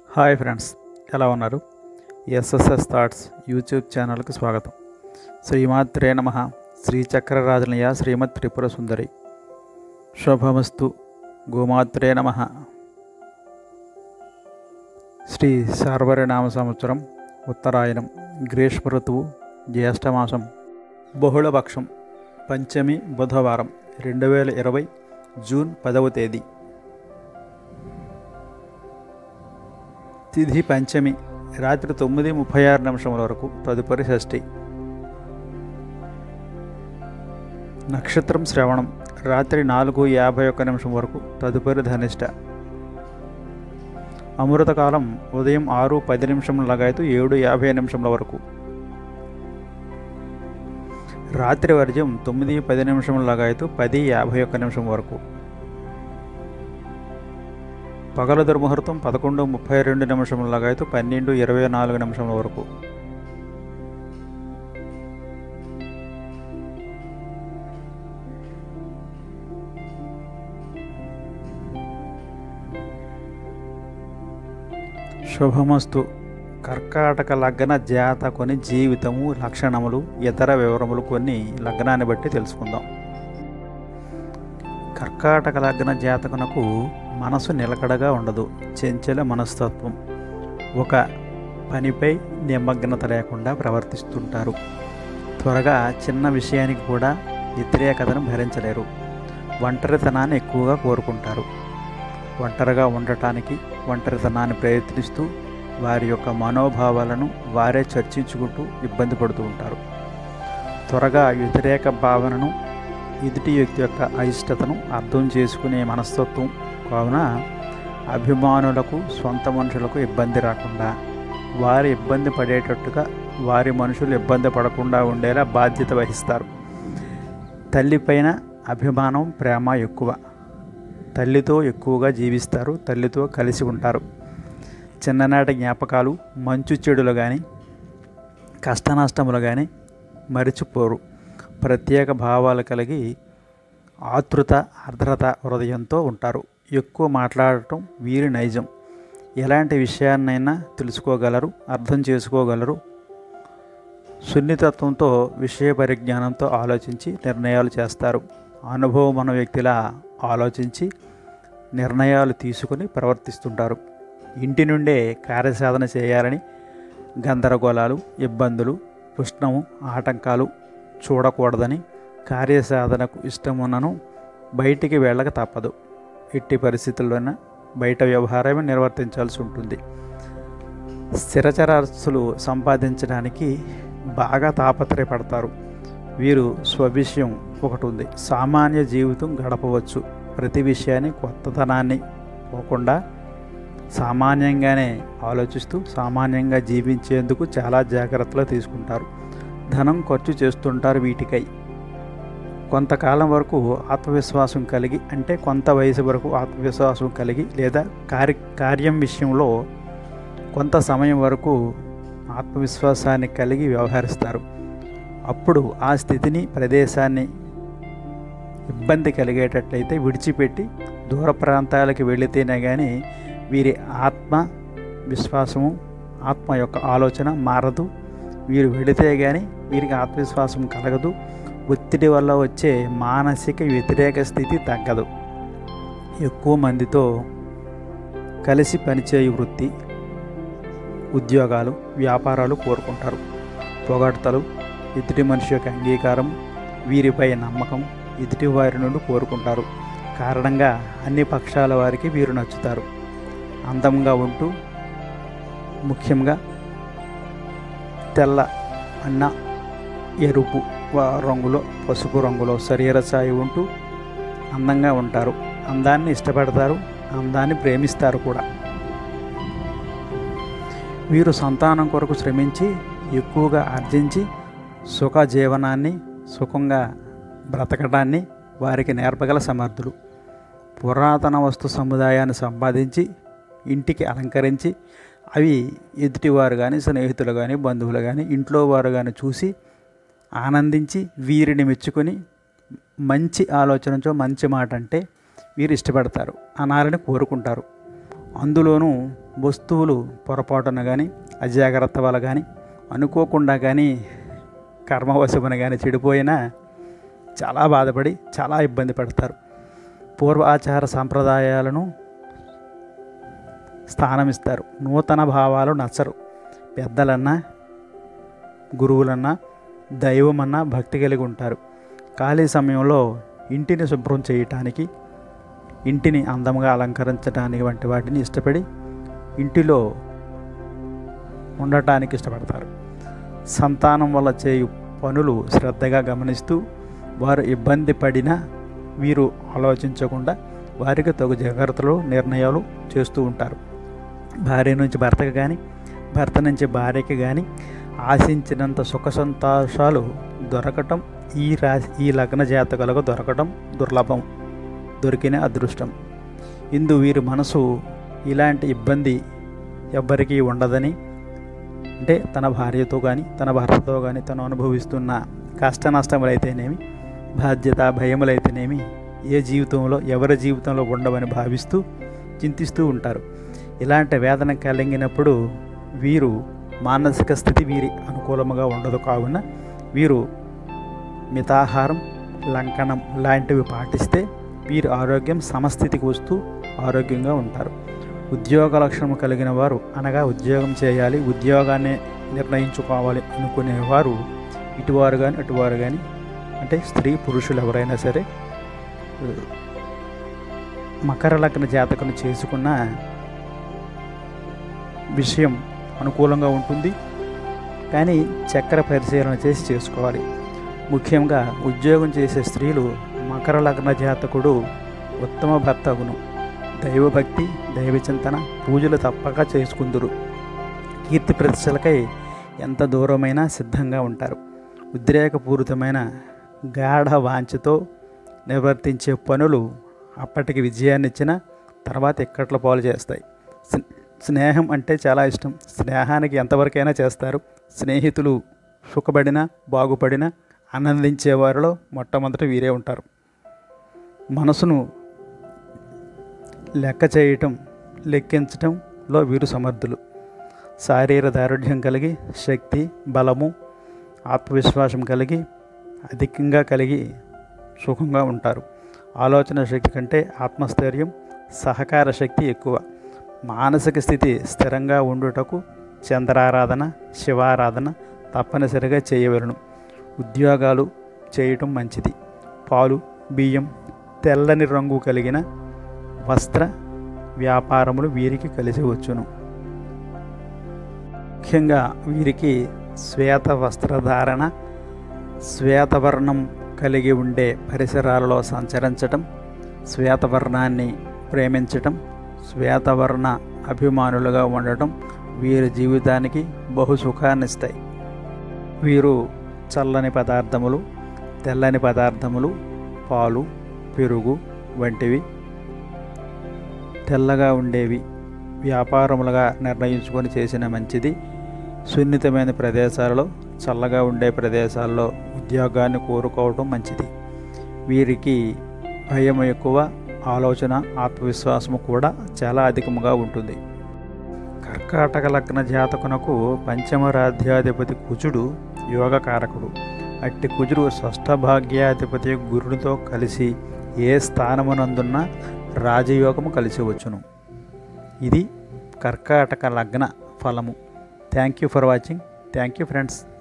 hi friends ఎలా ఉన్నారు SSS thoughts YouTube ఛానల్కి స్వాగతం శ్రీమాత్రే నమ శ్రీచక్రరాజనయ శ్రీమత్ త్రిపుర సుందరి శుభమస్తు గోమాత్రే నమ శ్రీ సార్వరినామ సంవత్సరం ఉత్తరాయణం గ్రీష్మ ఋతువు జ్యేష్ఠమాసం బహుళపక్షం పంచమి బుధవారం రెండు వేల ఇరవై జూన్ పదవ తేదీ తిథి పంచమి రాత్రి తొమ్మిది ముప్పై ఆరు నిమిషముల వరకు తదుపరి షష్ఠి నక్షత్రం శ్రవణం రాత్రి నాలుగు యాభై ఒక్క నిమిషం వరకు తదుపరి ధనిష్ట అమృతకాలం ఉదయం ఆరు పది నిమిషముల లగాయతు ఏడు యాభై నిమిషముల వరకు రాత్రి వర్జం తొమ్మిది పది నిమిషముల లగాయతు పది యాభై ఒక్క నిమిషం వరకు పగల దుర్ముహూర్తం పదకొండు ముప్పై రెండు నిమిషముల లగాయతు పన్నెండు ఇరవై నాలుగు నిమిషముల వరకు శుభమస్తు కర్కాటక లగ్న జాతకొని జీవితము లక్షణములు ఇతర వివరములు కొన్ని లగ్నాన్ని బట్టి తెలుసుకుందాం కర్కాటక లగ్న జాతకునకు మనసు నిలకడగా ఉండదు చెంచల మనస్తత్వం ఒక పనిపై నిమగ్నత లేకుండా ప్రవర్తిస్తుంటారు త్వరగా చిన్న విషయానికి కూడా వ్యతిరేకతను భరించలేరు ఒంటరితనాన్ని ఎక్కువగా కోరుకుంటారు ఒంటరిగా ఉండటానికి ఒంటరితనాన్ని ప్రయత్నిస్తూ వారి యొక్క మనోభావాలను వారే చర్చించుకుంటూ ఇబ్బంది పడుతూ ఉంటారు త్వరగా వ్యతిరేక భావనను ఎదుటి వ్యక్తి యొక్క అయిష్టతను అర్థం చేసుకునే మనస్తత్వం కావున అభిమానులకు సొంత మనుషులకు ఇబ్బంది రాకుండా వారి ఇబ్బంది పడేటట్టుగా వారి మనుషులు ఇబ్బంది పడకుండా ఉండేలా బాధ్యత వహిస్తారు తల్లిపైన అభిమానం ప్రేమ ఎక్కువ తల్లితో ఎక్కువగా జీవిస్తారు తల్లితో కలిసి ఉంటారు చిన్ననాటి జ్ఞాపకాలు మంచు చెడులు కానీ కష్టనష్టములు కానీ మరిచిపోరు ప్రత్యేక భావాలు కలిగి ఆతృత ఆర్ద్రత హృదయంతో ఉంటారు ఎక్కువ మాట్లాడటం వీరి నైజం ఎలాంటి విషయాన్నైనా తెలుసుకోగలరు అర్థం చేసుకోగలరు సున్నితత్వంతో విషయ పరిజ్ఞానంతో ఆలోచించి నిర్ణయాలు చేస్తారు అనుభవం ఉన్న వ్యక్తిలా ఆలోచించి నిర్ణయాలు తీసుకుని ప్రవర్తిస్తుంటారు ఇంటి నుండే కార్యసాధన చేయాలని గందరగోళాలు ఇబ్బందులు ఉష్ణము ఆటంకాలు చూడకూడదని కార్యసాధనకు ఇష్టమున్నను బయటికి వెళ్ళక తప్పదు ఎట్టి పరిస్థితుల్లోనే బయట వ్యవహారమే నిర్వర్తించాల్సి ఉంటుంది స్థిరచరాస్తులు సంపాదించడానికి బాగా తాపత్రయపడతారు వీరు స్వవిషయం ఒకటి ఉంది సామాన్య జీవితం గడపవచ్చు ప్రతి విషయాన్ని కొత్తతనాన్ని పోకుండా సామాన్యంగానే ఆలోచిస్తూ సామాన్యంగా జీవించేందుకు చాలా జాగ్రత్తలు తీసుకుంటారు ధనం ఖర్చు చేస్తుంటారు వీటికై కొంతకాలం వరకు ఆత్మవిశ్వాసం కలిగి అంటే కొంత వయసు వరకు ఆత్మవిశ్వాసం కలిగి లేదా కార్య కార్యం విషయంలో కొంత సమయం వరకు ఆత్మవిశ్వాసాన్ని కలిగి వ్యవహరిస్తారు అప్పుడు ఆ స్థితిని ప్రదేశాన్ని ఇబ్బంది కలిగేటట్లయితే విడిచిపెట్టి దూర ప్రాంతాలకు వెళితేనే కానీ వీరి ఆత్మ విశ్వాసము ఆత్మ యొక్క ఆలోచన మారదు వీరు వెళితే కానీ వీరికి ఆత్మవిశ్వాసం కలగదు ఒత్తిడి వల్ల వచ్చే మానసిక వ్యతిరేక స్థితి తగ్గదు ఎక్కువ మందితో కలిసి పనిచేయు వృత్తి ఉద్యోగాలు వ్యాపారాలు కోరుకుంటారు పొగడ్తలు ఎదుటి మనిషి యొక్క అంగీకారం వీరిపై నమ్మకం ఎదుటి వారి నుండి కోరుకుంటారు కారణంగా అన్ని పక్షాల వారికి వీరు నచ్చుతారు అందంగా ఉంటూ ముఖ్యంగా తెల్ల అన్న ఎరుపు రంగులో పసుపు రంగులో శరీర ఛాయి ఉంటూ అందంగా ఉంటారు అందాన్ని ఇష్టపడతారు అందాన్ని ప్రేమిస్తారు కూడా వీరు సంతానం కొరకు శ్రమించి ఎక్కువగా ఆర్జించి సుఖ జీవనాన్ని సుఖంగా బ్రతకడాన్ని వారికి నేర్పగల సమర్థులు పురాతన వస్తు సముదాయాన్ని సంపాదించి ఇంటికి అలంకరించి అవి ఎదుటివారు కానీ స్నేహితులు కానీ బంధువులు కానీ ఇంట్లో వారు కానీ చూసి ఆనందించి వీరిని మెచ్చుకొని మంచి ఆలోచనతో మంచి మాట అంటే వీరు ఇష్టపడతారు అనాలని కోరుకుంటారు అందులోనూ వస్తువులు పొరపాటున కానీ అజాగ్రత్త వల్ల కానీ అనుకోకుండా కానీ కర్మవశమున కానీ చెడిపోయినా చాలా బాధపడి చాలా ఇబ్బంది పడతారు పూర్వ ఆచార సాంప్రదాయాలను స్థానమిస్తారు నూతన భావాలు నచ్చరు పెద్దలన్నా గురువులన్నా దైవమన్నా భక్తి కలిగి ఉంటారు ఖాళీ సమయంలో ఇంటిని శుభ్రం చేయటానికి ఇంటిని అందంగా అలంకరించడానికి వంటి వాటిని ఇష్టపడి ఇంటిలో ఉండటానికి ఇష్టపడతారు సంతానం వల్ల చేయు పనులు శ్రద్ధగా గమనిస్తూ వారు ఇబ్బంది పడినా వీరు ఆలోచించకుండా వారికి తగు జాగ్రత్తలు నిర్ణయాలు చేస్తూ ఉంటారు భార్య నుంచి భర్తకు కానీ భర్త నుంచి భార్యకి కానీ ఆశించినంత సుఖ సంతోషాలు దొరకటం ఈ రాశి ఈ లగ్న జాతకులకు దొరకటం దుర్లభం దొరికిన అదృష్టం ఇందు వీరి మనసు ఇలాంటి ఇబ్బంది ఎవ్వరికీ ఉండదని అంటే తన భార్యతో కానీ తన భర్తతో కానీ తను అనుభవిస్తున్న కష్ట నష్టములైతేనేమి బాధ్యత భయములైతేనేమి ఏ జీవితంలో ఎవరి జీవితంలో ఉండవని భావిస్తూ చింతిస్తూ ఉంటారు ఇలాంటి వేదన కలిగినప్పుడు వీరు మానసిక స్థితి వీరి అనుకూలముగా ఉండదు కావున వీరు మితాహారం లంకనం లాంటివి పాటిస్తే వీరి ఆరోగ్యం సమస్థితికి వస్తూ ఆరోగ్యంగా ఉంటారు ఉద్యోగ లక్షణం కలిగిన వారు అనగా ఉద్యోగం చేయాలి ఉద్యోగాన్ని నిర్ణయించుకోవాలి అనుకునేవారు ఇటువారు కానీ అటువారు కానీ అంటే స్త్రీ పురుషులు ఎవరైనా సరే మకర లగ్న జాతకను చేసుకున్న విషయం అనుకూలంగా ఉంటుంది కానీ చక్ర పరిశీలన చేసి చేసుకోవాలి ముఖ్యంగా ఉద్యోగం చేసే స్త్రీలు మకర లగ్న జాతకుడు ఉత్తమ భర్తగును దైవభక్తి దైవచింతన పూజలు తప్పక చేసుకుందురు కీర్తి ప్రతిష్టలకై ఎంత దూరమైనా సిద్ధంగా ఉంటారు ఉద్రేకపూరితమైన గాఢ వాంఛతో నిర్వర్తించే పనులు అప్పటికి విజయాన్నిచ్చిన తర్వాత ఇక్కట్ల పాలు చేస్తాయి స్నేహం అంటే చాలా ఇష్టం స్నేహానికి ఎంతవరకైనా చేస్తారు స్నేహితులు సుఖపడినా బాగుపడినా ఆనందించే వారిలో మొట్టమొదటి వీరే ఉంటారు మనసును లెక్క చేయటం లెక్కించటంలో వీరు సమర్థులు శారీర దారుఢ్యం కలిగి శక్తి బలము ఆత్మవిశ్వాసం కలిగి అధికంగా కలిగి సుఖంగా ఉంటారు ఆలోచన శక్తి కంటే ఆత్మస్థైర్యం సహకార శక్తి ఎక్కువ మానసిక స్థితి స్థిరంగా ఉండుటకు చంద్రారాధన శివారాధన తప్పనిసరిగా చేయవలను ఉద్యోగాలు చేయటం మంచిది పాలు బియ్యం తెల్లని రంగు కలిగిన వస్త్ర వ్యాపారములు వీరికి కలిసి వచ్చును ముఖ్యంగా వీరికి శ్వేత వస్త్రధారణ శ్వేతవర్ణం కలిగి ఉండే పరిసరాలలో సంచరించటం శ్వేతవర్ణాన్ని ప్రేమించటం శ్వేతవర్ణ అభిమానులుగా ఉండటం వీరి జీవితానికి బహు సుఖాన్నిస్తాయి వీరు చల్లని పదార్థములు తెల్లని పదార్థములు పాలు పెరుగు వంటివి తెల్లగా ఉండేవి వ్యాపారములుగా నిర్ణయించుకొని చేసిన మంచిది సున్నితమైన ప్రదేశాలలో చల్లగా ఉండే ప్రదేశాల్లో ఉద్యోగాన్ని కోరుకోవడం మంచిది వీరికి భయం ఎక్కువ ఆలోచన ఆత్మవిశ్వాసము కూడా చాలా అధికముగా ఉంటుంది కర్కాటక లగ్న జాతకునకు పంచమరాధ్యాధిపతి కుజుడు యోగకారకుడు అట్టి కుజుడు షష్ఠభాగ్యాధిపతి గురునితో కలిసి ఏ స్థానమునందున్న రాజయోగము కలిసి వచ్చును ఇది కర్కాటక లగ్న ఫలము thank you for watching thank you friends